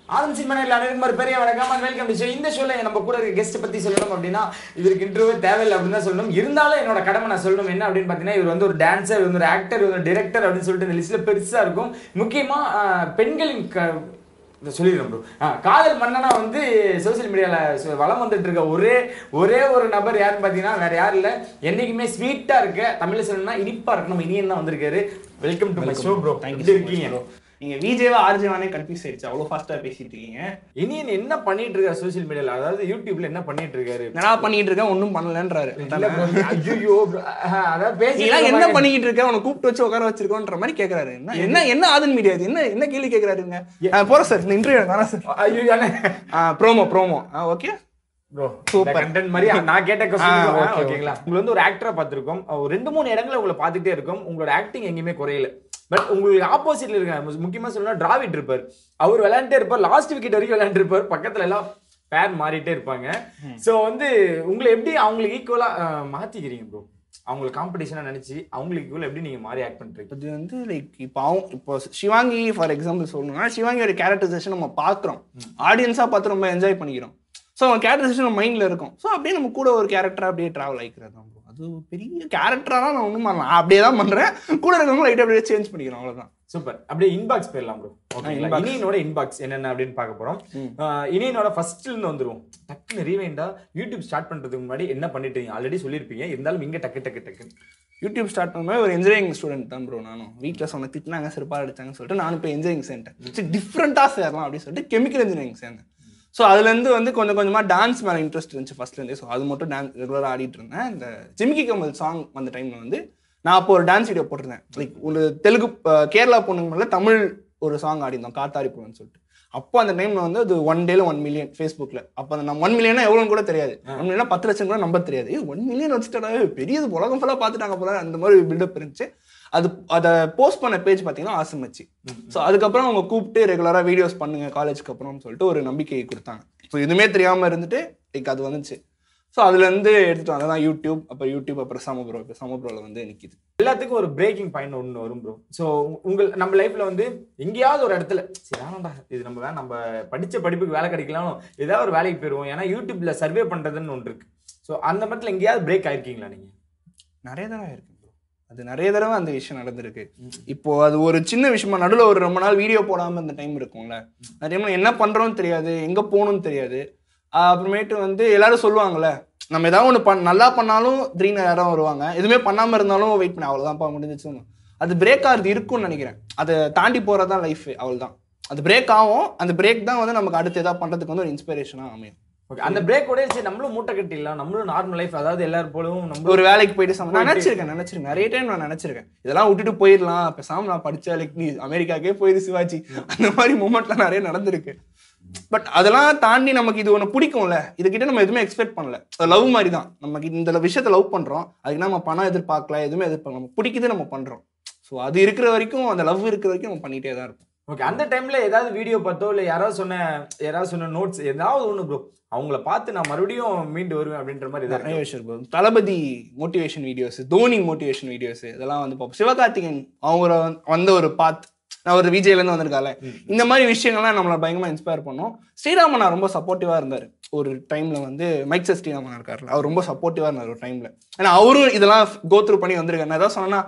Adam cinema அனைவருக்கும் ஒரு பெரிய வணக்கம் and welcome to show. இந்த ஷோல நம்ம கூட இருக்க கெஸ்ட் பத்தி சொல்லணும் அப்படின்னா இவருக்கு இன்டர்வியூ தேவையில்லை அப்படின்னு தான் சொல்லணும் இருந்தாலும் என்னோட கடமை நான் சொல்லணும் என்ன அப்படின்னு பார்த்தீங்கன்னா இவர் வந்து ஒரு டான்சர் இவர் வந்து ஒரு ஆக்டர் இவர் ஒரு டிரெக்டர் அப்படின்னு சொல்லிட்டு இந்த லிஸ்ட்ல பெருசா இருக்கும் முக்கியமா ஆஹ், பெண்களின் க இதை சொல்லிடுறேன் ப்ரோ காதல் மன்னனா வந்து சோஷியல் மீடியாவில் வளம் வந்துட்டு இருக்க ஒரே ஒரே ஒரு நபர் யாருன்னு பார்த்தீங்கன்னா வேற யாரும் இல்லை என்னைக்குமே ஸ்வீட்டா இருக்க தமிழ்ல சொல்லணும்னா இனிப்பா இருக்கு நம்ம இனியன் தான் வந்திருக்காரு welcome to my show bro thank you எப்படி இருக்கீங்க நீங்க விஜேவா ஆர்ஜேவானே கன்ஃபியூஸ் ஆயிடுச்சு அவ்வளவு ஃபாஸ்டா பேசிட்டு இருக்கீங்க இனியன் என்ன பண்ணிட்டு இருக்காரு சோஷியல் மீடியால அதாவது யூடியூப்ல என்ன பண்ணிட்டு இருக்காரு என்னடா பண்ணிட்டு இருக்க ஒன்றும் பண்ணலன்றாரு இல்ல bro, ஐயையோ bro. அஹ், அதாவது பேசிட்டு நீ எல்லாம் என்ன இருக்க பண்ணிக்கிட்டு இருக்க உன கூப்பிட்டு வச்சு உட்கார வச்சிருக்கோன்ற மாதிரி கேக்குறாரு என்ன என்ன என்ன ஆதன் மீடியா இது என்ன என்ன கேள்வி கேக்குறாருங்க ஆ, போறேன் சார் இந்த இன்டர்வியூ வேணாம் சார் ஐயோ அண்ணே. Promo promo okay bro Super. இந்த content மாதிரி நான் கேட்ட ஆ, கொஸ்டின் okay, ஓகேங்களா உங்களை வந்து ஒரு ஆக்டரா பார்த்திருக்கோம் ஒரு ரெண்டு மூணு இடங்களை உங்களை பார்த்துட்டே இருக்கும் உங்களோட ஆக்டிங் எங்கேயுமே குறையல பட் உங்களுக்கு ஆப்போசிட்ல இருக்காரு மு- முக்கியமா சொல்லணும்னா டிராவிட் இருப்பார் அவர் விளையாண்டே இருப்பார் லாஸ்ட் விக்கெட் வரைக்கும் விளையாண்டு இருப்பார் பக்கத்துல எல்லாம் பேர் மாறிட்டே இருப்பாங்க சோ வந்து உங்களை எப்படி அவங்களுக்கு ஈக்குவலா மாத்திக்கிறீங்க ப்ரோ அவங்களுக்கு காம்படிஷனா நினைச்சு அவங்களுக்கு ஈக்குவல் எப்படி நீங்க மாறி ஆக்ட் பண்றீங்க இது வந்து லைக் இப்போ அவங்க இப்போ சிவாங்கி ஃபார் எக்ஸாம்பிள் சொல்லணும்னா சிவாங்கியோட கேரக்டரைசேஷன் நம்ம பார்க்குறோம் ஆடியன்ஸாக பார்த்து ரொம்ப என்ஜாய் பண்ணிக்கிறோம் ஸோ அவங்க கேரக்டரைசேஷன் நம்ம மைண்டில் இருக்கும் ஸோ அப்படியே நம்ம கூட ஒரு கேரக்டராக அப்படியே ட்ராவல் ஆகிக்கிறது தான் bro. அது ஒரு பெரிய கேரக்டராக நான் ஒன்றும் பண்ணலாம் அப்படியே தான் பண்ணுறேன் கூட இருக்கவங்க லைட்டாக அப்படியே சேஞ்ச் பண்ணிக்கிறோம் அவ்வளோதான் சூப்பர் அப்படியே இன்பாக்ஸ் போயிடலாம் ப்ரோ ஓகேங்களா inbox. இனியனோட இன்பாக்ஸ் என்னென்ன அப்படின்னு பார்க்க போறோம் ம். ஆஹ் இனியனோட ஃபர்ஸ்ட்ல இருந்து வந்துருவோம் டக்குன்னு ரீவைண்டா யூடியூப் ஸ்டார்ட் பண்றதுக்கு முன்னாடி என்ன பண்ணிட்டு இருக்கீங்க ஆல்ரெடி சொல்லியிருப்பீங்க இருந்தாலும் இங்க டக்கு டக்கு டக்கு யூடியூப் ஸ்டார்ட் பண்ணும்போது ஒரு இன்ஜினியரிங் ஸ்டூடெண்ட் தான் ப்ரோ நானும் வீட்டில் சொன்ன திட்டினாங்க சிறப்பாக அடிச்சாங்கன்னு சொல்லிட்டு நானும் இப்போ இன்ஜினியரிங் சேர்ந்தேன் சரி டிஃப்ரெண்ட்டாக சேரலாம் அப்படின்னு சொல்லிட்டு கெமிக்கல் இன்ஜினியரிங் சேர்ந்தேன் ஸோ அதுலேருந்து வந்து கொஞ்சம் கொஞ்சமாக டான்ஸ் மேலே இன்ட்ரெஸ்ட் இருந்துச்சு ஃபர்ஸ்ட்லேருந்தே ஸோ அது மட்டும் டான்ஸ் ரெகுலராக ஆடிட்டு இருந்தேன் இந்த ஜிமிக்கி கமல் சாங் வந்த டைமில் வந்து நான் அப்போ ஒரு டான்ஸ் வீடியோ போட்டிருந்தேன் லைக் ஒரு தெலுங்கு அஹ், கேரளா பொண்ணுங்க மேலே தமிழ் ஒரு சாங் ஆடிருந்தோம் காத்தாரி பூன்னு சொல்லிட்டு அப்போ அந்த டைமில் வந்து அது ஒன் டேல ஒன் மில்லியன் ஃபேஸ்புக்கில் அப்போ அந்த நம்ம ஒன் மில்லியனா எவ்வளோன்னு கூட தெரியாது ஒன் மில்லியனா பத்து லட்சம் கூட நம்ப தெரியாது ஒன் மில்லியன் வச்சுட்டா பெரியது உலகம் ஃபுல்லாக பார்த்துட்டாங்க போல அந்த மாதிரி பில்டப் இருந்துச்சு அது அதை போஸ்ட் பண்ண பேஜ் பார்த்தீங்கன்னா ஆசமச்சு ஸோ அதுக்கப்புறம் அவங்க கூப்பிட்டு ரெகுலராக வீடியோஸ் பண்ணுங்க காலேஜ்க்கு அப்புறம்னு சொல்லிட்டு ஒரு நம்பிக்கை கொடுத்தாங்க ஸோ எதுவுமே தெரியாமல் இருந்துட்டு லைக் அது வந்துச்சு ஸோ அதுலேருந்து எடுத்துட்டு வந்ததான் யூடியூப் அப்புறம் யூடியூப் அப்புறம் சமப்ரோ இப்போ சமப்ரோவில் வந்து நிற்கிது எல்லாத்துக்கும் ஒரு பிரேக்கிங் பாயிண்ட் ஒன்று வரும் ப்ரோ ஸோ உங்கள் நம்ம லைஃப்ல வந்து எங்கேயாவது ஒரு இடத்துல சரி வேணாம்டா இது நம்ம வே- நம்ம படிச்ச படிப்புக்கு வேலை கிடைக்கலாம் ஏதாவது ஒரு வேலைக்கு போயிடுவோம் ஏன்னா யூடியூப்ல சர்வே பண்றதுன்னு ஒன்று இருக்கு ஸோ அந்த மட்டில் எங்கேயாவது பிரேக் ஆயிருக்கீங்களா நீங்க நிறைய தடவை இருக்கு ப்ரோ அது நிறைய தடவை அந்த விஷயம் நடந்திருக்கு இப்போ அது ஒரு சின்ன விஷயமா நடுவில் ஒரு ரொம்ப நாள் வீடியோ போடாம அந்த டைம் இருக்கும்ல அந்த டைம்ல என்ன பண்றோம்னு தெரியாது எங்க போகணும்னு தெரியாது ஆஹ் அப்புறமேட்டு வந்து எல்லாரும் சொல்லுவாங்கல்ல நம்ம ஏதாவது ஒன்று பண் நல்லா பண்ணாலும் திடீர்னு யாரும் வருவாங்க எதுவுமே பண்ணாம இருந்தாலும் வெயிட் பண்ண அவ்வளோதான்ப்பா முடிஞ்சிச்சு அது பிரேக் ஆகுறது இருக்கும்னு நினைக்கிறேன் அதை தாண்டி போறதுதான் லைஃப் அவ்வளவுதான் அது பிரேக் ஆகும் அந்த பிரேக் தான் வந்து நமக்கு அடுத்து ஏதாவது பண்றதுக்கு வந்து ஒரு இன்ஸ்பிரேஷனா அமையும் ஓகே அந்த பிரேக்கோட சரி நம்மளும் மூட்டை கட்டிடலாம் நம்மளும் நார்மல் லைஃப் அதாவது எல்லாரும் போலவும் நம்மளும் ஒரு வேலைக்கு போயிட்டு சம நான் போயிட்டு- நினைச்சிருக்கேன் நினைச்சிருக்கேன் நிறைய டைம் நான் நினைச்சிருக்கேன் இதெல்லாம் விட்டுட்டு போயிடலாம் பேசாம நான் படிச்ச லைக் நீ அமெரிக்காக்கே போயிரு சிவாஜி அந்த மாதிரி மூமெண்ட்லாம் நிறைய நடந்திருக்கு பட் அதெல்லாம் தாண்டி நமக்கு இது ஒன்று பிடிக்கும்ல இதுகிட்ட நம்ம எதுவுமே எக்ஸ்பெக்ட் பண்ணல லவ் மாதிரி தான் நமக்கு இந்த விஷயத்த லவ் பண்றோம் அதுக்கு நம்ம பணம் எதிர்பார்க்கல எதுவுமே எதிர்பார்க்கல நம்ம பிடிக்குது நம்ம பண்றோம் ஸோ அது இருக்கிற வரைக்கும் அந்த லவ் இருக்கிற வரைக்கும் நம்ம பண்ணிட்டே தான் இருப்போம் ஓகே அந்த டைம்ல ஏதாவது வீடியோ பார்த்தோ இல்ல யாராவது சொன்ன யாராவது சொன்ன நோட்ஸ் ஏதாவது ஒண்ணு ப்ரோ அவங்கள பார்த்து நான் மறுபடியும் மீண்டு வருவேன் அப்படின்ற மாதிரி ஏதாவது நிறைய விஷயம் இருக்கும் Thalapathy motivation videos Dhoni motivation videos இதெல்லாம் வந்து பார்ப்போம் சிவகார்த்திகேயன் அவங்க வந்த ஒரு பாத் நான் ஒரு விஜய்ல இருந்து வந்திருக்கால இந்த மாதிரி விஷயங்கள்லாம் நம்மளை பயங்கரமா இன்ஸ்பயர் பண்ணோம் ஸ்ரீராமன் ரொம்ப சப்போர்ட்டிவா இருந்தார் ஒரு டைம்ல வந்து மைக் செஸ் ஸ்ரீராமன் இருக்காருல்ல அவர் ரொம்ப சப்போர்ட்டிவா இருந்தார் ஒரு டைம்ல ஏன்னா அவரும் இதெல்லாம் கோத்ரூ பண்ணி வந்திருக்காரு நான் ஏதாவது சொன்னா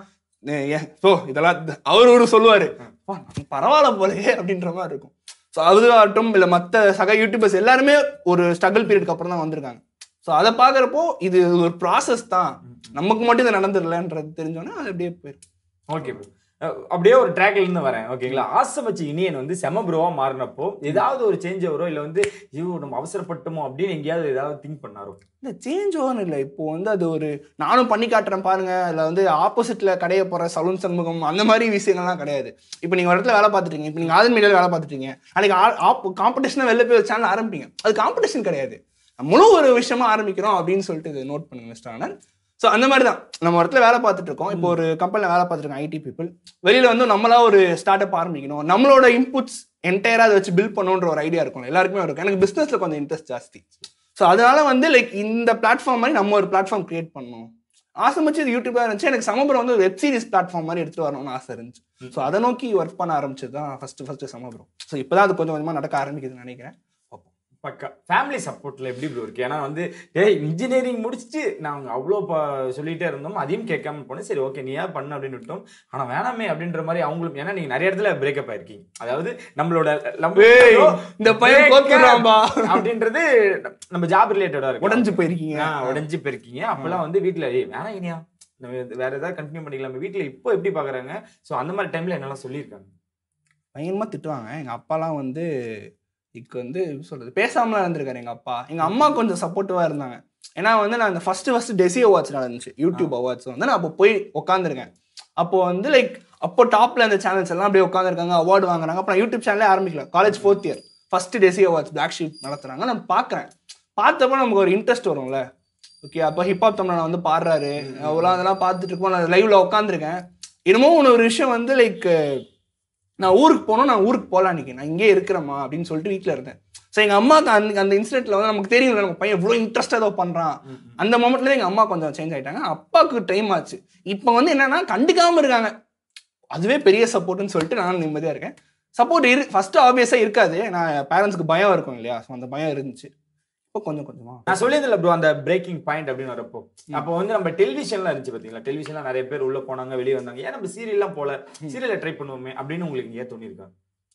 ஓ இதெல்லாம் த- அவர் ஒரு சொல்லுவாரு "அப்பா, நம்ம பரவாயில்ல போலயே அப்படின்ற மாதிரி இருக்கும் ஸோ அதுவாகட்டும் இல்லை மற்ற சக யூடியூபர்ஸ் எல்லாருமே ஒரு ஸ்ட்ரகிள் பீரியடுக்கு அப்புறம் தான் வந்திருக்காங்க ஸோ அதை பார்க்குறப்போ இது ஒரு ப்ராசஸ் தான் நமக்கு மட்டும் இது நடந்துடலன்றது தெரிஞ்சோன்னா அது அப்படியே போயிருக்கு ஓகே ப்ரோ அப்படியே ஒரு ட்ராக்ல இருந்து வரேன் ஓகேங்களா ஆசை வச்சு இனியன் வந்து செம ப்ரோவா மாறினப்போ ஏதாவது ஒரு சேஞ்ச் வரும் இல்ல வந்து ஐயோ நம்ம அவசரப்பட்டோமோ அப்படின்னு எங்கேயாவது ஏதாவது திங்க் பண்ணாரோ இந்த சேஞ்ச் ஓவன் இல்லை இப்போ வந்து அது ஒரு நானும் பண்ணி காட்டுறேன் பாருங்க அதில் வந்து ஆப்போசிட்ல கடைய போற சலூன் சண்முகம் அந்த மாதிரி விஷயங்கள்லாம் கிடையாது இப்போ நீங்க ஒரு இடத்துல வேலை பார்த்துட்டீங்க இப்போ நீங்க ஆதன் மீடியாவில் வேலை பார்த்துட்டீங்க அன்னைக்கு காம்படிஷனாக வெளில போய் சேனல் ஆரம்பிப்பீங்க அது காம்படிஷன் கிடையாது முழு ஒரு விஷயமா ஆரம்பிக்கிறோம் அப்படின்னு சொல்லிட்டு இதை நோட் பண்ணுங்க மிஸ்டர் ஆனந்த் ஸோ அந்த மாதிரி தான் நம்ம ஒரு இடத்துல வேலை பார்த்துட்டு இருக்கோம் இப்போ ஒரு கம்பெனியில் வேலை பார்த்துருக்கோம் ஐடி பீப்புள் வெளியில வந்து நம்மளா ஒரு ஸ்டார்ட் அப் ஆரம்பிக்கணும் நம்மளோட இன்புட்ஸ் என்டையராக அதை வச்சு பில்ட் பண்ணணுன்ற ஒரு ஐடியா இருக்கும் எல்லாருக்குமே இருக்கும் எனக்கு பிஸ்னஸ்ல கொஞ்சம் இன்ட்ரெஸ்ட் ஜாஸ்தி ஸோ அதனால வந்து லைக் இந்த பிளாட்ஃபார்ம் மாதிரி நம்ம ஒரு பிளாட்ஃபார்ம் கிரியேட் பண்ணணும் ஆசை வச்சு இது யூடியூபாக இருந்துச்சு எனக்கு சமபுரம் வந்து வெப் சீரிஸ் பிளாட்ஃபார்ம் மாதிரி எடுத்துட்டு வரணும்னு ஆசை இருந்துச்சு ஸோ அதை நோக்கி ஒர்க் பண்ண ஆரம்பிச்சது தான் ஃபர்ஸ்ட் ஃபர்ஸ்ட் சமபுரம் ஸோ இப்போதான் அது கொஞ்சம் கொஞ்சமாக நடக்க ஆரம்பிக்குதுன்னு நினைக்கிறேன் பக்கா ஃபேமிலி சப்போர்ட்ல எப்படி ப்ரோ இருக்கு ஏன்னா வந்து ஏய் இன்ஜினியரிங் முடிச்சுட்டு நாங்க அவ்வளோ ப சொல்லிட்டே இருந்தோம் அதையும் கேட்காம போனோம் சரி ஓகே நீயா பண்ணு அப்படின்னு விட்டோம் ஆனா வேணாமே அப்படின்ற மாதிரி அவங்களுக்கு ஏன்னா நீங்க நிறைய இடத்துல பிரேக்கப் ஆயிருக்கீங்க அதாவது நம்மளோட நம்ம- ஏய், இந்த பையன் breakup கோத்துறான்பா. அப்படின்றது நம்ம ஜாப் ரிலேட்டடா இருக்கு உடஞ்சு போயிருக்கீங்க ஆ, உடைஞ்சு போயிருக்கீங்க அப்பெல்லாம் வந்து வீட்ல ஏய் வேணாம் இனியா நம்ம இது வேற ஏதாவது கண்டினியூ பண்ணிக்கலாம் வீட்ல இப்போ எப்படி பாக்குறாங்க சோ அந்த மாதிரி டைம்ல என்னெல்லாம் சொல்லியிருக்காங்க பயங்கரமாக திட்டுவாங்க எங்கள் அப்பாலாம் வந்து இதுக்கு வந்து எப்படி சொல்றது பேசாமலாம் இருந்திருக்காரு எங்கள் அப்பா எங்கள் அம்மா கொஞ்சம் சப்போர்ட்டிவாக இருந்தாங்க ஏன்னா வந்து நான் இந்த ஃபர்ஸ்ட் ஃபர்ஸ்ட் டெசி அவார்ட்ஸ் நடந்துச்சு யூடியூப் அவார்ட்ஸ் வந்து நான் அப்போ போய் உட்காந்துருக்கேன் அப்போ வந்து லைக் அப்போ டாப்ல இந்த சேனல்ஸ் எல்லாம் அப்படியே உட்காந்துருக்காங்க அவார்டு வாங்குறாங்க அப்போ நான் யூடியூப் சேனலே ஆரம்பிக்கல college fourth year first Desi awards Black Sheep நடத்துறாங்க நான் பார்க்குறேன் பார்த்தப்போ நமக்கு ஒரு இன்ட்ரெஸ்ட் வரும்ல ஓகே அப்போ ஹிப்ஹாப் தமிழ் வந்து பாடுறாரு அவ்வளோ அதெல்லாம் பார்த்துட்டு இருக்கோம் நான் லைவ்ல உட்காந்துருக்கேன் என்னமோ ஒன்று ஒரு விஷயம் வந்து லைக் நான் ஊருக்கு போனோம் நான் ஊருக்கு போகலாம் அன்னைக்கு நான் இங்கே இருக்கிறேம்மா அப்படின்னு சொல்லிட்டு வீட்டில் இருந்தேன் ஸோ எங்கள் அம்மாவுக்கு அந்த அந்த இன்சிடென்ட்ல வந்து நமக்கு தெரியும் நம்ம பையன் இவ்வளோ இன்ட்ரெஸ்டாக ஏதோ பண்ணுறான் அந்த மொமெண்ட்ல எங்கள் அம்மா கொஞ்சம் சேஞ்ச் ஆயிட்டாங்க அப்பாவுக்கு டைம் ஆச்சு இப்போ வந்து என்னன்னா கண்டுக்காம இருக்காங்க அதுவே பெரிய சப்போர்ட்னு சொல்லிட்டு நானும் நிம்மதியாக இருக்கேன் சப்போர்ட் இரு ஃபர்ஸ்ட் ஆப்வியஸாக இருக்காது நான் பேரண்ட்ஸ்க்கு பயம் இருக்கும் இல்லையா ஸோ அந்த பயம் இருந்துச்சு இப்போ கொஞ்சம் கொஞ்சமா நான் சொல்லியதில்ல ப்ரோ அந்த பிரேக்கிங் பாயிண்ட் அப்படின்னு வரப்போ அப்போ வந்து நம்ம டெலிவிஷன்லாம் இருந்துச்சு பாத்தீங்களா டெலிவிஷன்ல நிறைய பேர் உள்ள போனாங்க வெளியே வந்தாங்க ஏன் நம்ம சீரியல்லாம் போல சீரியலை ட்ரை பண்ணுவோமே அப்படின்னு உங்களுக்கு ஏன் தோணியிருக்காங்க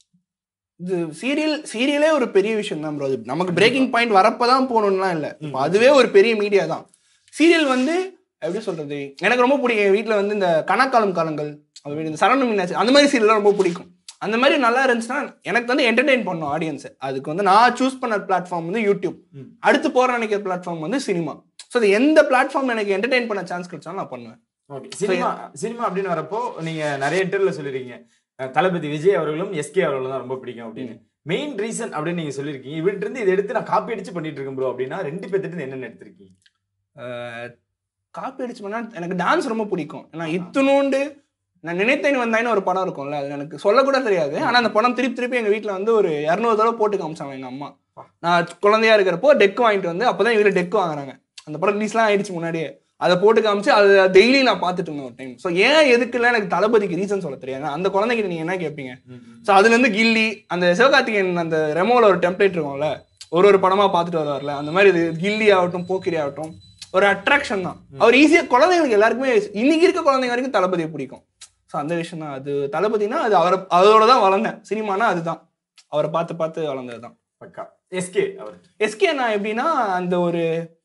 இது சீரியல் சீரியலே ஒரு பெரிய விஷயம் தான் ப்ரோ நமக்கு பிரேக்கிங் பாயிண்ட் வரப்பதான் போகணும்லாம் இல்லை இப்போ அதுவே ஒரு பெரிய மீடியா தான் சீரியல் வந்து எப்படி சொல்றது எனக்கு ரொம்ப பிடிக்கும் என் வீட்டில் வந்து இந்த கணக்காலம் காலங்கள் அது மாதிரி இந்த சரணம் மீனாச்சு அந்த மாதிரி சீரியல்லாம் ரொம்ப பிடிக்கும் அந்த மாதிரி நல்லா இருந்துச்சுன்னா எனக்கு வந்து என்டர்டெயின் பண்ணும் ஆடியன்ஸை அதுக்கு வந்து நான் சூஸ் பண்ண பிளாட்ஃபார்ம் வந்து யூடியூப் ம். அடுத்து போற நினைக்கிற பிளாட்ஃபார்ம் வந்து சினிமா ஸோ அது எந்த பிளாட்ஃபார்ம் எனக்கு என்டர்டெயின் பண்ண சான்ஸ் கிடைச்சாலும் நான் பண்ணுவேன் ஓகே சினிமா சினிமா அப்படின்னு வரப்போ நீங்க நிறைய இன்டர்வியூல சொல்லிருக்கீங்க அஹ் தளபதி விஜய் அவர்களும் எஸ்கே அவர்களும் தான் ரொம்ப பிடிக்கும் அப்படின்னு மெயின் ரீசன் அப்படின்னு நீங்க சொல்லிருக்கீங்க இவன்ட்டு இருந்து இதை எடுத்து நான் காப்பி அடிச்சு பண்ணிட்டு இருக்கேன் ப்ரோ அப்படின்னா ரெண்டு பேர்த்திட்டு இருந்து என்னென்ன எடுத்திருக்கீங்க காப்பி அடிச்சு பண்ணா எனக்கு டான்ஸ் ரொம்ப பிடிக்கும் நான் இத்துணூண்டு நான் நினைத்தேன் வந்தாயின்னு ஒரு படம் இருக்கும்ல அது எனக்கு சொல்லக்கூட தெரியாது ஆனா அந்த படம் திருப்பி திருப்பி எங்க வீட்ல வந்து ஒரு இரநூறு தடவை போட்டு காமிச்சாங்க எங்க அம்மா நான் குழந்தையா இருக்கிறப்போ டெக் வாங்கிட்டு வந்து அப்பதான் எங்க வீட்டுல டெக் வாங்குறாங்க அந்த படம் ரிலீஸ்லாம் ஆயிடுச்சு முன்னாடியே அதை போட்டு காமிச்சு அது டெய்லி நான் பார்த்துட்டு இருந்தேன் ஒரு டைம் ஸோ ஏன் எதுக்குல எனக்கு தளபதிக்கு ரீசன் சொல்ல தெரியாது அந்த குழந்தைகிட்ட நீங்க என்ன கேட்பீங்க ஸோ அதுல இருந்து கில்லி அந்த சிவகார்த்திகேயன் அந்த ரெமோல ஒரு டெம்ப்ளேட் இருக்கும்ல ஒரு ஒரு படமா பார்த்துட்டு வருவார்ல அந்த மாதிரி இது கில்லி ஆகட்டும் போக்கிரி ஆகட்டும் ஒரு அட்ராக்ஷன் தான் அவர் ஈஸியா குழந்தைங்களுக்கு எல்லாருக்குமே இன்னைக்கு இருக்க குழந்தைங்க வரைக்கும் தளபதியை பிடிக்கும் ஸோ அந்த விஷயம் தான் அது தளபதினா அது அவரை அதோட தான் வளர்ந்தேன் சினிமானா அதுதான் அவரை பார்த்து பார்த்து வளர்ந்தது தான் பக்கா எஸ்கே அவர் எஸ்கே அண்ணா எப்படின்னா அந்த ஒரு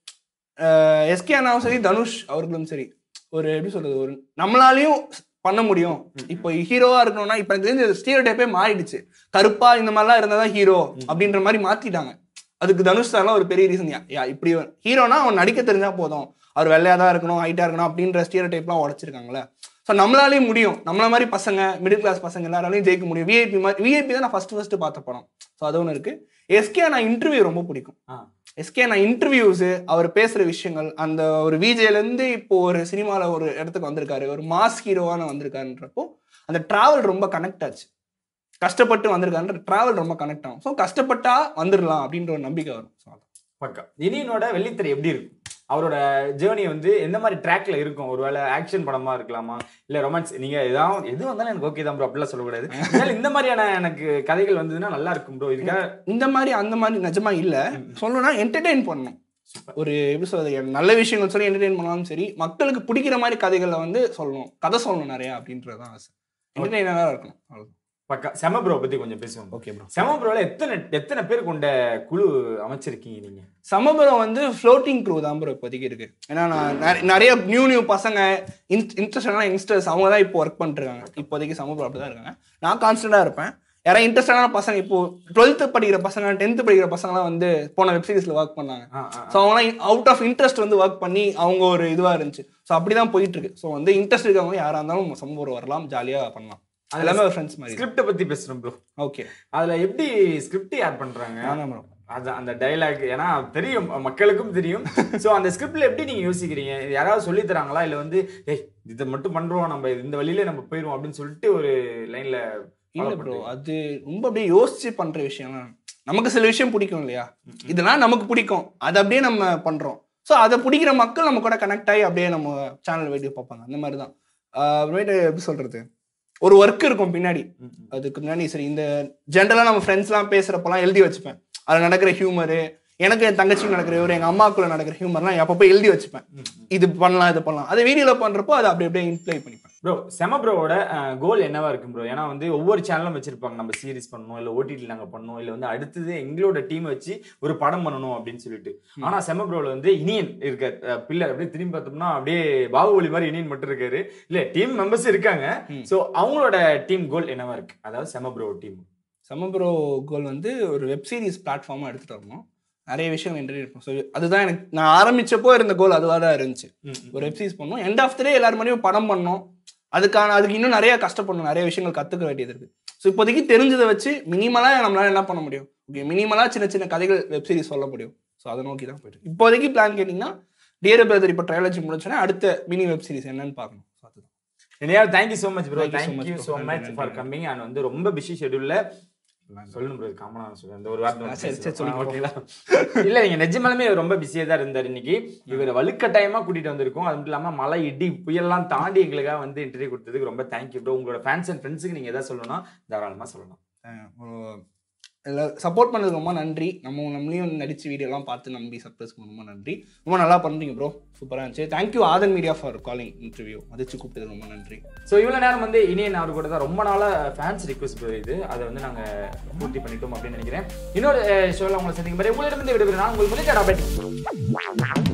எஸ்கே அண்ணாவும் சரி தனுஷ் அவர்களும் சரி ஒரு எப்படி சொல்றது ஒரு நம்மளாலையும் பண்ண முடியும் இப்போ ஹீரோவா இருக்கணும்னா இப்போ எனக்கு தெரிஞ்ச ஸ்டீரியோ டைப்பே மாறிடுச்சு கருப்பா இந்த மாதிரிலாம் இருந்தா தான் ஹீரோ அப்படின்ற மாதிரி மாத்திட்டாங்க அதுக்கு தனுஷ் சார்லாம் ஒரு பெரிய ரீசன் யா இப்படி ஹீரோனா அவன் நடிக்க தெரிஞ்சா போதும் அவர் வெள்ளையா தான் இருக்கணும் ஹைட்டா இருக்கணும் அப்படின்ற ஸ்டீரியோ டைப்லாம் உடைச்சிருக்காங்களே ஸோ நம்மளாலையும் முடியும் நம்மள மாதிரி பசங்க மிடில் கிளாஸ் பசங்க எல்லாராலையும் ஜெயிக்க முடியும் விஐபி மாதிரி விஐபி தான் நான் ஃபர்ஸ்ட் ஃபர்ஸ்ட் பார்த்த படம் ஸோ அது ஒன்று இருக்கு எஸ்கே நான் இன்டர்வியூ ரொம்ப பிடிக்கும் ஆ. எஸ்கே நான் இன்டர்வியூஸ் அவர் பேசுற விஷயங்கள் அந்த ஒரு விஜேல இருந்து இப்போ ஒரு சினிமால ஒரு இடத்துக்கு வந்திருக்காரு ஒரு மாஸ் ஹீரோவான வந்திருக்காருன்றப்போ அந்த டிராவல் ரொம்ப கனெக்ட் ஆச்சு கஷ்டப்பட்டு வந்திருக்காருன்ற டிராவல் ரொம்ப கனெக்ட் ஆகும் ஸோ கஷ்டப்பட்டா வந்துடலாம் அப்படின்ற ஒரு நம்பிக்கை வரும் So அதான். பக்கா இனியனோட வெள்ளித்திரை எப்படி இருக்கும் அவரோட ஜேர்னி வந்து எந்த மாதிரி ட்ராக்ல இருக்கும் ஒருவேளை ஆக்ஷன் படமா இருக்கலாமா இல்ல ரொமான்ஸ் நீங்க ஏதாவது எது வந்தாலும் எனக்கு ஓகே தான் ப்ரோ அப்படிலாம் சொல்லக்கூடாது இருந்தாலும் இந்த மாதிரியான எனக்கு கதைகள் வந்ததுன்னா நல்லா இருக்கும் ப்ரோ இதுக்காக இந்த மாதிரி அந்த மாதிரி நிஜமா இல்ல சொல்லணும்னா என்டர்டெயின் பண்ணணும் ஒரு எப்படி சொல்றது நல்ல விஷயங்கள் சொல்லி என்டர்டெயின் பண்ணாலும் சரி மக்களுக்கு பிடிக்கிற மாதிரி கதைகளை வந்து சொல்லணும் கதை சொல்லணும் நிறைய அப்படின்றதான் ஆசை என்டர்டெயினராக இருக்கணும் அவ்வளவுதான் பக்கா செம ப்ரோ பத்தி கொஞ்சம் பேசுவோம் ஓகே ப்ரோ செம ப்ரோல எத்தனை எத்தனை பேர் கொண்ட குழு அமைச்சிருக்கீங்க நீங்க சமபுரம் வந்து ஃப்ளோட்டிங் க்ரூ தான் ப்ரோ இப்போதைக்கு இருக்கு ஏன்னா நான் நிறைய- நிறைய நியூ நியூ பசங்க இன்ட்ரெஸ்டான யங்ஸ்டர்ஸ் அவங்க தான் இப்போ ஒர்க் பண்ணிருக்காங்க இப்போதைக்கு சமபுரம் அப்படி தான் இருக்காங்க நான் கான்ஸ்டன்டாக இருப்பேன் யாராவது இன்ட்ரெஸ்டான பசங்க இப்போ டுவெல்த்து படிக்கிற பசங்க டென்த்து படிக்கிற பசங்கலாம் வந்து போன வெப்சீரிஸில் ஒர்க் பண்ணாங்க ஆ, ஆ, ஸோ அவங்களாம் அவுட் ஆஃப் இன்ட்ரெஸ்ட் வந்து ஒர்க் பண்ணி அவங்க ஒரு இதுவாக இருந்துச்சு ஸோ அப்படி தான் போயிட்டு இருக்கு ஸோ வந்து இன்ட்ரெஸ்ட் இருக்கவங்க யாராக இருந்தாலும் சமபுரம் வரலாம் ஜாலியாக பண்ணலாம் அது எல்லாமே ஒரு ஃப்ரெண்ட்ஸ் மாதிரி ஸ்கிரிப்ட பத்தி பேசுறோம் ப்ரோ ஓகே அதுல எப்படி ஸ்கிரிப்ட் ஆட் பண்றாங்க ஆமாம் ப்ரோ அது அந்த டைலாக் ஏன்னா தெரியும் மக்களுக்கும் தெரியும் சோ அந்த ஸ்கிரிப்ட்ல எப்படி நீங்க யோசிக்கிறீங்க இது யாராவது சொல்லி தராங்களா இல்ல வந்து ஏய் இதை மட்டும் பண்றோம் நம்ம இந்த வழியில நம்ம போயிருவோம் அப்படின்னு சொல்லிட்டு ஒரு லைன்ல இல்ல ப்ரோ அது ரொம்ப அப்படியே யோசிச்சு பண்ற விஷயம்லாம் நமக்கு சில விஷயம் பிடிக்கும் இல்லையா இதெல்லாம் நமக்கு பிடிக்கும் அது அப்படியே நம்ம பண்றோம் ஸோ அதை பிடிக்கிற மக்கள் நம்ம கூட கனெக்ட் ஆகி அப்படியே நம்ம சேனல் வீடியோ பார்ப்பாங்க அந்த மாதிரி தான் ஆஹ் அப்புறமேட்டு எப்படி சொல்றது ஒரு ஒர்க் இருக்கும் பின்னாடி அதுக்கு முன்னாடி சரி இந்த ஜென்ரலாக நம்ம ஃப்ரெண்ட்ஸ்லாம் பேசுகிறப்பெல்லாம் எழுதி வச்சுப்பேன் அதில் நடக்கிற ஹியூமரு எனக்கு என் தங்கச்சிக்கு நடக்கிற ஒரு எங்கள் அம்மாக்குள்ள நடக்கிற ஹியூமர்லாம் எப்பப்போ எழுதி வச்சுப்பேன் இது பண்ணலாம் இது பண்ணலாம் அதை வீடியோவில் பண்ணுறப்போ அதை அப்படி அப்படியே இம்ப்ளை பண்ணிப்பேன் ப்ரோ செம ப்ரோவோட கோல் என்னவா இருக்கும் ப்ரோ ஏன்னா வந்து ஒவ்வொரு சேனலும் வச்சிருப்பாங்க நம்ம சீரிஸ் பண்ணணும் இல்ல ஓடிடி நாங்க பண்ணணும் இல்ல வந்து அடுத்தது எங்களோட டீம் வச்சு ஒரு படம் பண்ணணும் அப்படின்னு சொல்லிட்டு ஆனா செம ப்ரோல வந்து இனியன் இருக்காரு பில்லர் அப்படியே திரும்பி பார்த்தோம்னா அப்படியே பாகுபலி மாதிரி இனியன் மட்டும் இருக்காரு இல்ல டீம் மெம்பர்ஸ் இருக்காங்க சோ அவங்களோட டீம் கோல் என்னவா இருக்கு அதாவது செம ப்ரோ டீம் சமப்ரோ கோல் வந்து ஒரு வெப் சீரிஸ் பிளாட்ஃபார்மாக எடுத்துகிட்டு வரணும் நிறைய விஷயம் இன்டர்வியூ இருக்கும் ஸோ அதுதான் எனக்கு நான் ஆரம்பிச்சப்போ இருந்த கோல் அதுவாக தான் இருந்துச்சு ஒரு வெப் சீரிஸ் பண்ணோம் எண்ட் ஆஃப் த டே எல்லாரும் மாதிரியும் படம் பண்ணோம் அதுக்கான அதுக்கு இன்னும் நிறைய கஷ்டப்படணும் நிறைய விஷயங்கள் கற்றுக்க வேண்டியது இருக்கு ஸோ இப்போதைக்கு தெரிஞ்சதை வச்சு மினிமலாக நம்மளால என்ன பண்ண முடியும் ஓகே மினிமலாக சின்ன சின்ன கதைகள் வெப் சீரிஸ் சொல்ல முடியும் ஸோ அதை நோக்கி தான் போயிட்டு இருக்கு. இப்போதைக்கு பிளான் கேட்டிங்கன்னா டியர் பிரதர் இப்போ ட்ரையாலஜி முடிச்சோன்னா அடுத்த மினி வெப் சீரிஸ் என்னன்னு பார்க்கணும் ஸோ அதுதான் இனியா thank you so much bro Thank you so much, thank you bro. So நன்றி, மச் நன்றி, ஃபார் நன்றி. கம்மிங் அண்ட் வந்து ரொம்ப பிஸி ஷெட்யூல்ல சொல்லணும் ப்ரோ காமனா சொல்றேன் இந்த ஒரு வார்த்தை ஆ, மட்டும் சரி, பேசுறேன். சரி, சொல்லிக்கோ. ஓகேங்களா இல்ல நீங்க நிஜமாலுமே ரொம்ப பிஸியா தான் இருந்தார் இன்னைக்கு இவர் வலுக்கட்டாயமா கூட்டிட்டு வந்திருக்கோம் அது மட்டும் இல்லாம மழை இடி புயல்லாம் தாண்டி எங்களுக்காக வந்து இன்டர்வியூ கொடுத்ததுக்கு ரொம்ப தேங்க்யூ ப்ரோ உங்களோட ஃபேன்ஸ் அண்ட் ஃப்ரெண்ட்ஸுக்கு நீங்க எதாவது சொல்லணும்னா தாராளமா சொல்லலாம் சப்போர்ட் பண்ணதுக்கு ரொம்ப நன்றி நம்ம நம்மளையும் நடிச்சு வீடியோலாம் பார்த்து நம்பி சர்ப்ரைஸ் ரொம்ப நன்றி ரொம்ப நல்லா பண்ணுறீங்க ப்ரோ சூப்பராக இருந்துச்சு thank you Aadhan media for calling interview மதிச்சு கூப்பிட்டது ரொம்ப நன்றி ஸோ இவ்வளோ நேரம் வந்து இனியன் அவர் கூட தான் ரொம்ப நாளாக ஃபேன்ஸ் ரிக்வஸ்ட் ப்ரோ இது அதை வந்து நாங்கள் பூர்த்தி பண்ணிட்டோம் அப்படின்னு நினைக்கிறேன் இன்னொரு ஷோவில் உங்களை சந்திக்கும் மாதிரி உங்களிடமிருந்து விடுபடுறேன் நான் உங்களுக்கு முதல்